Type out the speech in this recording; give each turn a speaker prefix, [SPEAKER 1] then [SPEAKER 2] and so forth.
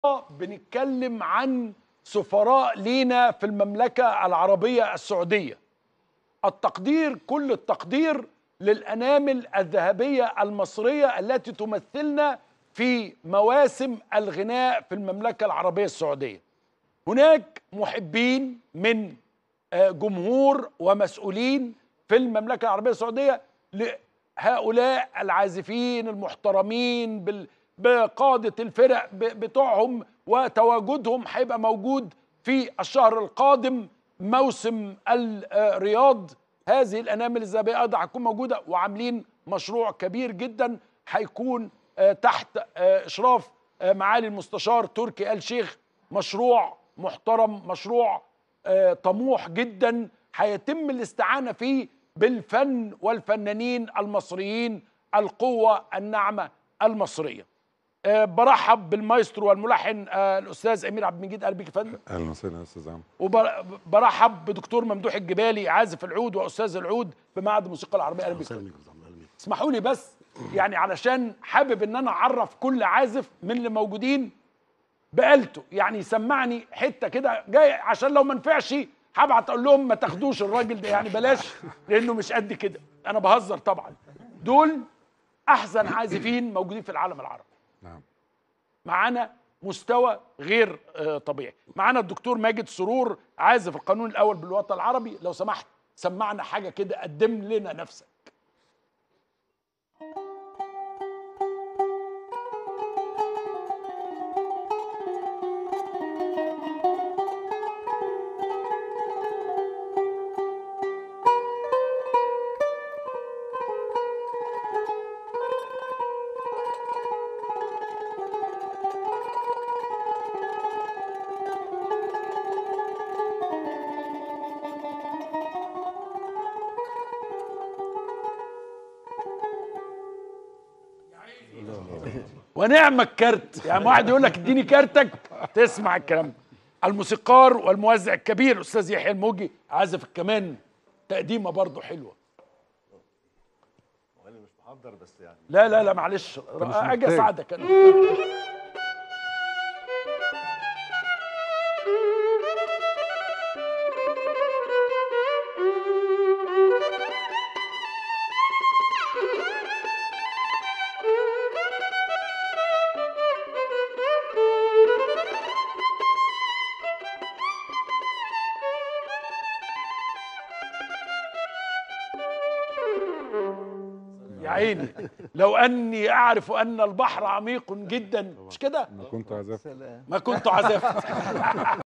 [SPEAKER 1] بنتكلم عن سفراء لينا في المملكة العربية السعودية التقدير كل التقدير للأنامل الذهبية المصرية التي تمثلنا في مواسم الغناء في المملكة العربية السعودية هناك محبين من آه، جمهور ومسؤولين في المملكة العربية السعودية لهؤلاء العازفين المحترمين بال- بقادة الفرق ب- بتوعهم وتواجدهم هيبقى موجود في الشهر القادم موسم الرياض هذه الأنامل الذهبية أيضا هتكون موجودة وعاملين مشروع كبير جدا هيكون آه، تحت آه، إشراف آه، معالي المستشار تركي آل شيخ مشروع محترم مشروع آه، طموح جدا هيتم الاستعانة فيه بالفن والفنانين المصريين القوة الناعمة المصرية آه، برحب بالمايسترو والملحن آه، الأستاذ أمير عبد المجيد قلبي فندم
[SPEAKER 2] اهلا وسهلا يا استاذ عمرو
[SPEAKER 1] وبرحب بدكتور ممدوح الجبالي عازف العود وأستاذ العود بمعهد الموسيقى العربية أهلا بك
[SPEAKER 3] اهلا بيك يا أستاذ عمرو، اهلا بيك
[SPEAKER 1] اسمحوا لي بس يعني علشان حابب ان انا اعرف كل عازف من اللي موجودين بآلته يعني يسمعني حته كده جاي عشان لو ما نفعش هبعت اقول لهم ما تاخدوش الراجل ده يعني بلاش لانه مش قد كده انا بهزر طبعا دول احسن عازفين موجودين في العالم العربي
[SPEAKER 2] نعم
[SPEAKER 1] معانا مستوى غير آه، طبيعي معانا الدكتور ماجد سرور عازف القانون الاول بالوطن العربي لو سمحت سمعنا حاجه كده قدم لنا نفسك ونعم الكارت يعني واحد يقول لك اديني كارتك تسمع الكلام ده. الموسيقار والموزع الكبير استاذ يحيى الموجي عازف الكمان تقديمه برضه حلوه
[SPEAKER 3] وانا مش محضر بس يعني
[SPEAKER 1] لا لا لا معلش
[SPEAKER 2] مش
[SPEAKER 1] اجي
[SPEAKER 2] محتاج.
[SPEAKER 1] اساعدك انا يا عيني لو اني اعرف ان البحر عميق جدا مش كده
[SPEAKER 2] ما كنت عزفت
[SPEAKER 1] ما كنت عزفت